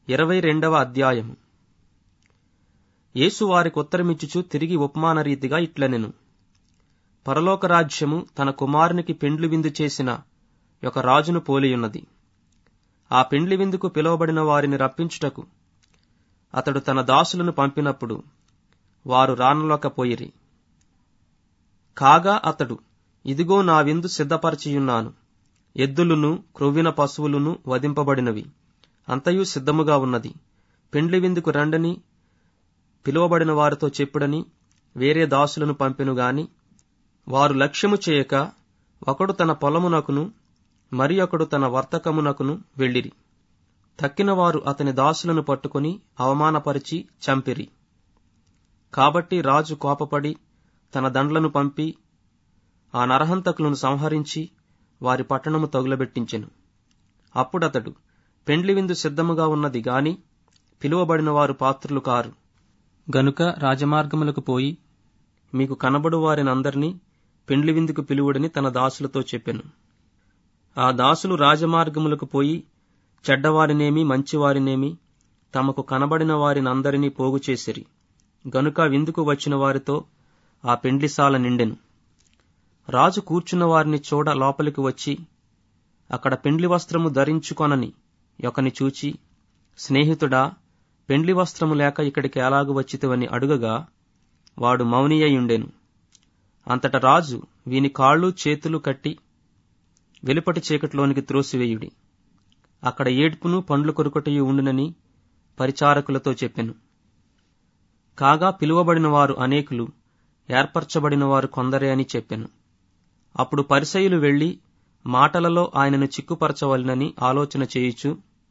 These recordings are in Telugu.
ఇరవై రెండవ అధ్యాయము యేసు వారికి ఉత్తరమిచ్చుచు తిరిగి ఉపమాన రీతిగా ఇట్లనెను పరలోక రాజ్యము తన కుమారునికి పెండ్లి విందు చేసిన ఒక రాజును పోలియున్నది ఆ పెండ్లి విందుకు పిలువబడిన వారిని రప్పించుటకు అతడు తన దాసులను పంపినప్పుడు వారు రానలోకపోయిరి కాగా అతడు ఇదిగో నా విందు సిద్ధపరచియున్నాను ఎద్దులును క్రొవ్విన పశువులును వధింపబడినవి అంతయు సిద్ధముగా ఉన్నది పెండ్లి విందుకు రండని పిలువబడిన వారితో చెప్పుడని వేరే దాసులను పంపెను గాని వారు లక్ష్యము చేయక ఒకడు తన పొలమునకును మరి ఒకడు తన వర్తకమునకును వెళ్ళిరి తక్కిన వారు అతని దాసులను పట్టుకుని అవమానపరిచి చంపిరి కాబట్టి రాజు కోపపడి తన దండ్లను పంపి ఆ నరహంతకులను సంహరించి వారి పట్టణము తగులబెట్టించెను అప్పుడతడు పెండ్లి విందు సిద్ధముగా ఉన్నది గాని పిలువబడిన వారు పాత్రులు కారు గనుక రాజమార్గములకు పోయి మీకు కనబడు వారినందరినీ పెండ్లి విందుకు పిలువుడని తన దాసులతో చెప్పెను ఆ దాసులు రాజమార్గములకు పోయి చెడ్డవారినేమి మంచివారినేమి తమకు కనబడిన వారినందరినీ పోగు చేసిరి గనుక విందుకు వచ్చిన వారితో ఆ పెండ్లిసాల నిండెను రాజు కూర్చున్న వారిని చూడ లోపలికి వచ్చి అక్కడ పెండ్లి వస్త్రము ధరించుకొనని ఒకని చూచి స్నేహితుడా పెండ్లి వస్త్రము లేక ఇక్కడికి ఎలాగు వచ్చితివని అడుగగా వాడు మౌనియ్యుండెను అంతట రాజు వీని కాళ్ళు చేతులు కట్టి వెలుపటి చీకటిలోనికి త్రోసివేయుడి అక్కడ ఏడ్పును పండ్లు కొరుకటయు ఉండునని పరిచారకులతో చెప్పెను కాగా పిలువబడిన వారు అనేకులు ఏర్పరచబడిన వారు కొందరే అని చెప్పెను అప్పుడు పరిసయులు వెళ్లి మాటలలో ఆయనను చిక్కుపరచవలనని ఆలోచన చేయుచు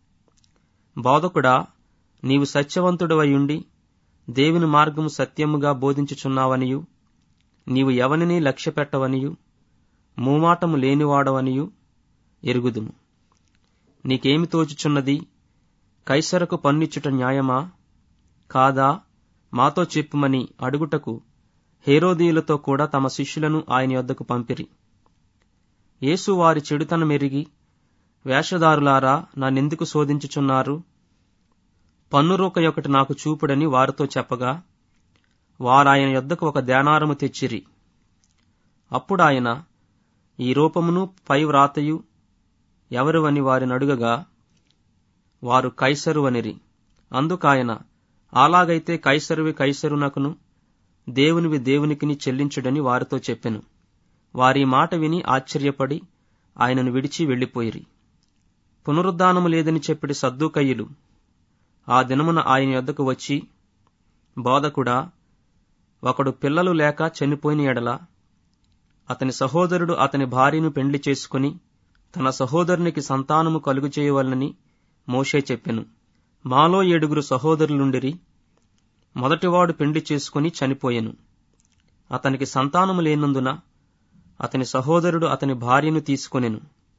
బోధకుడా నీవు సత్యవంతుడవయుండి దేవుని మార్గము సత్యముగా బోధించుచున్నావనియు నీవు ఎవనిని లక్ష్యపెట్టవనియు మూమాటము లేనివాడవనియు ఎరుగుదుము నీకేమి తోచుచున్నది కైసరకు పన్నిచ్చుట న్యాయమా కాదా మాతో చెప్పుమని అడుగుటకు హేరోదీయులతో కూడా తమ శిష్యులను ఆయన యొద్దకు పంపిరి యేసు వారి చెడుతనమెరిగి వేషధారులారా నన్నెందుకు శోధించుచున్నారు పన్నురూక ఒకటి నాకు చూపుడని వారితో చెప్పగా వారాయన యొద్దకు ఒక ధ్యానారము తెచ్చిరి అప్పుడాయన ఈ రూపమును పై వ్రాతయు ఎవరువని వారిని అడుగగా వారు కైసరు అనిరి అందుకాయన అలాగైతే కైసరువి కైసరునకును దేవునివి దేవునికిని చెల్లించుడని వారితో చెప్పెను వారి మాట విని ఆశ్చర్యపడి ఆయనను విడిచి వెళ్లిపోయిరి పునరుద్ధానము లేదని చెప్పిడి సద్దుకయ్యులు ఆ దినమున ఆయన యొద్దకు వచ్చి బోధకుడా ఒకడు పిల్లలు లేక చనిపోయిన ఎడల అతని సహోదరుడు అతని భార్యను పెండ్లి చేసుకుని తన సహోదరునికి సంతానము కలుగు చేయవలనని మోషే చెప్పెను మాలో ఏడుగురు సహోదరులుండిరి మొదటివాడు పెండ్లి చేసుకుని చనిపోయెను అతనికి సంతానము లేనందున అతని సహోదరుడు అతని భార్యను తీసుకొనెను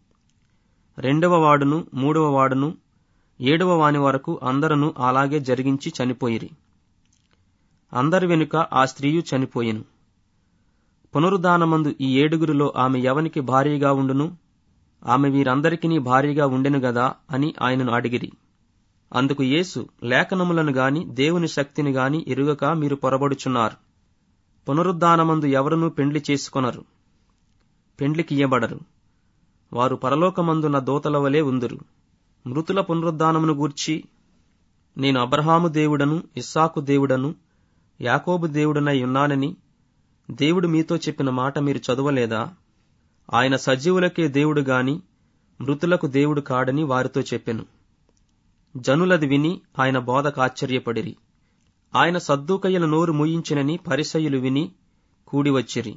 రెండవ వాడును మూడవ వాడును ఏడవ వాని వరకు అందరూ అలాగే జరిగించి చనిపోయిరి అందరి వెనుక ఆ స్త్రీయు చనిపోయెను పునరుద్ధానమందు ఈ ఏడుగురిలో ఆమె ఎవనికి భార్యగా ఉండును ఆమె వీరందరికీ భార్యగా ఉండెను గదా అని ఆయనను అడిగిరి అందుకు యేసు లేఖనములను గాని దేవుని శక్తిని గాని ఎరుగక మీరు పొరబడుచున్నారు పునరుద్ధానమందు ఎవరునూ పెండ్లి చేసుకొనరు పెండ్లికియ్యబడరు వారు పరలోకమందున్న దూతల వలె ఉందురు మృతుల పునరుద్ధానమును గూర్చి నేను అబ్రహాము దేవుడను ఇస్సాకు దేవుడను యాకోబు దేవుడనై ఉన్నానని దేవుడు మీతో చెప్పిన మాట మీరు చదవలేదా ఆయన సజీవులకే దేవుడు గాని మృతులకు దేవుడు కాడని వారితో చెప్పెను జనులది విని ఆయన బోధకు ఆశ్చర్యపడిరి ఆయన సద్దూకయ్యల నోరు మూయించినని పరిసయులు విని కూడివచ్చిరి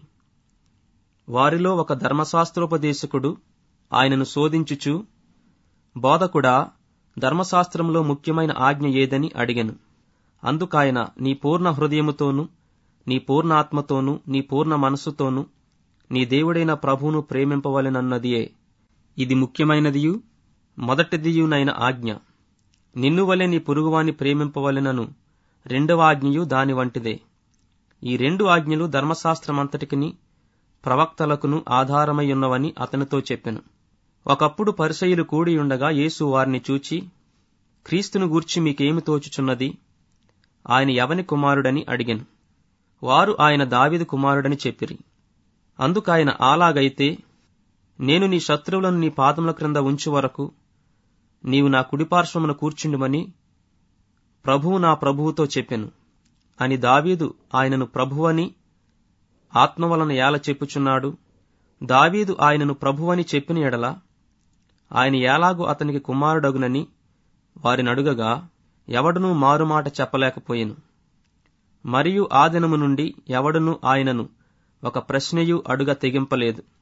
వారిలో ఒక ధర్మశాస్త్రోపదేశకుడు ఆయనను శోధించుచు బోధకుడా ధర్మశాస్త్రంలో ముఖ్యమైన ఆజ్ఞ ఏదని అడిగెను అందుకాయన నీ పూర్ణ హృదయముతోనూ నీ పూర్ణ ఆత్మతోనూ నీ పూర్ణ మనస్సుతోనూ నీ దేవుడైన ప్రభువును ప్రేమింపవలెనన్నదియే ఇది ముఖ్యమైనదియు మొదటిదియునైన ఆజ్ఞ నిన్ను వలె నీ పొరుగువాని ప్రేమింపవలెనను రెండవ ఆజ్ఞయు దాని వంటిదే ఈ రెండు ఆజ్ఞలు ధర్మశాస్త్రమంతటికిని ప్రవక్తలకును ఆధారమయ్యున్నవని అతనితో చెప్పెను ఒకప్పుడు పరిసయులు కూడియుండగా యేసు వారిని చూచి క్రీస్తును గూర్చి మీకేమి తోచుచున్నది ఆయన ఎవని కుమారుడని అడిగాను వారు ఆయన దావీదు కుమారుడని చెప్పిరి అందుకాయన అలాగైతే నేను నీ శత్రువులను నీ పాదముల క్రింద ఉంచు వరకు నీవు నా కుడిపార్శ్వమున కూర్చుండుమని ప్రభువు నా ప్రభువుతో చెప్పెను అని దావీదు ఆయనను ప్రభువని ఆత్మ వలన ఏల చెప్పుచున్నాడు దావీదు ఆయనను ప్రభువని చెప్పిన ఎడల ఆయన ఏలాగు అతనికి కుమారుడగునని వారిని అడుగగా ఎవడునూ మారుమాట చెప్పలేకపోయెను మరియు ఆ దినము నుండి ఎవడునూ ఆయనను ఒక ప్రశ్నయు అడుగ తెగింపలేదు